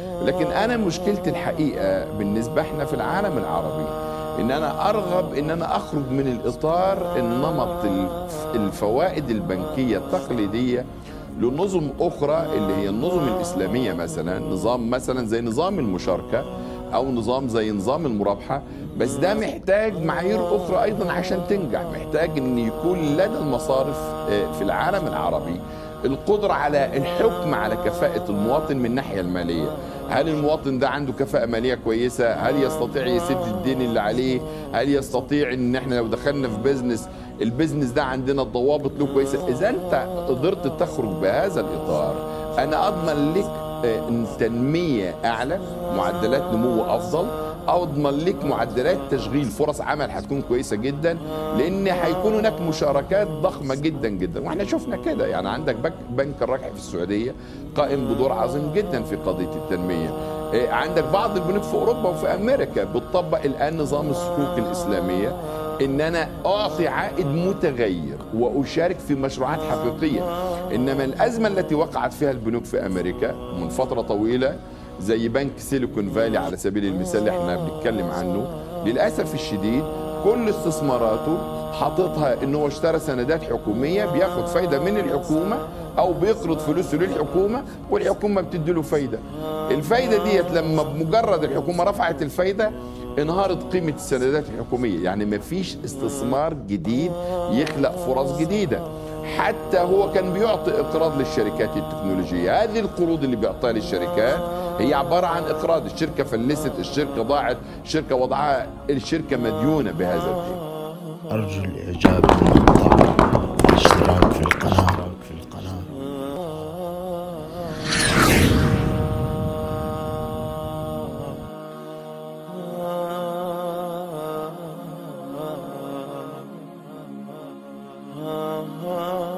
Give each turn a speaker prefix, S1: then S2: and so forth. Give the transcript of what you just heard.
S1: لكن انا مشكلتي الحقيقه بالنسبه احنا في العالم العربي ان انا ارغب ان انا اخرج من الاطار النمط الف- الفوائد البنكيه التقليديه لنظم اخرى اللي هي النظم الاسلاميه مثلا نظام مثلا زي نظام المشاركه او نظام زي نظام المرابحه بس ده محتاج معايير اخرى ايضا عشان تنجح محتاج ان يكون لدى المصارف آه، في العالم العربي القدرة على الحكم على كفاءة المواطن من الناحية المالية هل المواطن ده عنده كفاءة مالية كويسة هل يستطيع يسد الدين اللي عليه هل يستطيع ان احنا لو دخلنا في بيزنس البيزنس ده عندنا الضوابط له كويسة اذا انت قدرت تخرج بهذا الاطار انا اضمن لك آه، تنمية اعلى معدلات نمو افضل اضمن لك معدلات تشغيل فرص عمل هتكون كويسه جدا لان هيكون هناك مشاركات ضخمه جدا جدا واحنا شفنا كده يعني عندك بنك, بنك الرجح في السعوديه قائم بدور عظيم جدا في قضيه التنميه إيه، عندك بعض البنوك في اوروبا وفي امريكا بتطبق الان نظام الصكوك الاسلاميه ان انا اعطي عائد متغير واشارك في مشروعات حقيقيه انما الازمه التي وقعت فيها البنوك في امريكا من فتره طويله زي بنك سيليكون فالي على سبيل المثال اللي احنا بنتكلم عنه للاسف الشديد كل استثماراته حاططها ان هو اشترى سندات حكوميه بياخد فايده من الحكومه او بيقرض فلوسه للحكومه والحكومه بتدي له فايده الفايده ديت لما بمجرد الحكومه رفعت الفايده انهارت قيمه السندات الحكوميه يعني مفيش استثمار جديد يخلق فرص جديده حتى هو كان بيعطي اقراض للشركات التكنولوجيه هذه القروض اللي بيعطيها للشركات هي عباره عن اقراض الشركه فلست الشركه ضاعت الشركه وضعها الشركه مديونه بهذا الدين
S2: أرجو الإعجاب بالمقطع والاشتراك في القناة في القناة
S3: ah, ah.